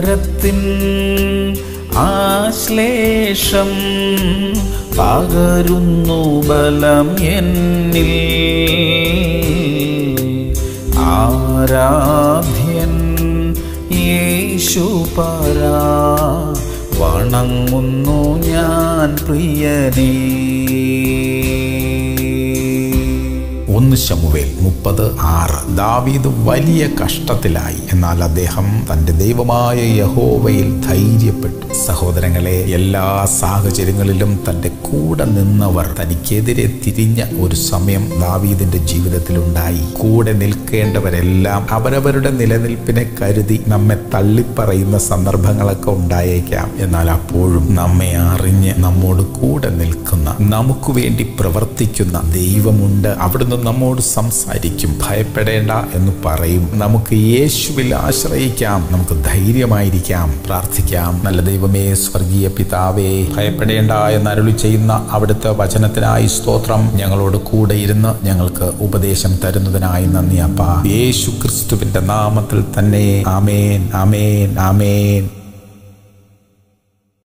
കരത്തിൻ ആശ്ലേഷം പകരുന്നു ബലം എന്നിൽ ആരാധ്യൻ യേശുപരാ വണങ്ങുന്നു ഞാൻ പ്രിയനേ ഒന്ന് ശമുവേൽ മുപ്പത് ആറ് ദാവീദ് വലിയ കഷ്ടത്തിലായി എന്നാൽ അദ്ദേഹം തന്റെ ദൈവമായ യഹോവയിൽ ധൈര്യപ്പെട്ടു സഹോദരങ്ങളെ എല്ലാ സാഹചര്യങ്ങളിലും തന്റെ കൂടെ നിന്നവർ തനിക്കെതിരെ തിരിഞ്ഞ ഒരു സമയം ദാവീദിന്റെ ജീവിതത്തിലുണ്ടായി കൂടെ നിൽക്കേണ്ടവരെല്ലാം അവരവരുടെ നിലനിൽപ്പിനെ കരുതി നമ്മെ തള്ളിപ്പറയുന്ന സന്ദർഭങ്ങളൊക്കെ ഉണ്ടായേക്കാം എന്നാൽ അപ്പോഴും നമ്മെ അറിഞ്ഞ് നമ്മോട് കൂടെ നിൽക്കുന്ന നമുക്ക് വേണ്ടി പ്രവർത്തിക്കുന്ന ദൈവമുണ്ട് അവിടുന്ന് നമ്മോട് സംസാരിക്കും ഭയപ്പെടേണ്ട എന്ന് പറയും നമുക്ക് യേശുവിൽ ആശ്രയിക്കാം നമുക്ക് ധൈര്യമായിരിക്കാം പ്രാർത്ഥിക്കാം നല്ല ദൈവമേ സ്വർഗീയ പിതാവേ ഭയപ്പെടേണ്ട എന്ന് അരുളി ചെയ്യുന്ന അവിടുത്തെ വചനത്തിനായി സ്തോത്രം ഞങ്ങളോട് കൂടെ ഇരുന്ന് ഞങ്ങൾക്ക് ഉപദേശം തരുന്നതിനായി നന്ദി അപ്പ യേശു ക്രിസ്തുവിന്റെ നാമത്തിൽ തന്നെ ആമേൻ ആമേൻ ആമേൻ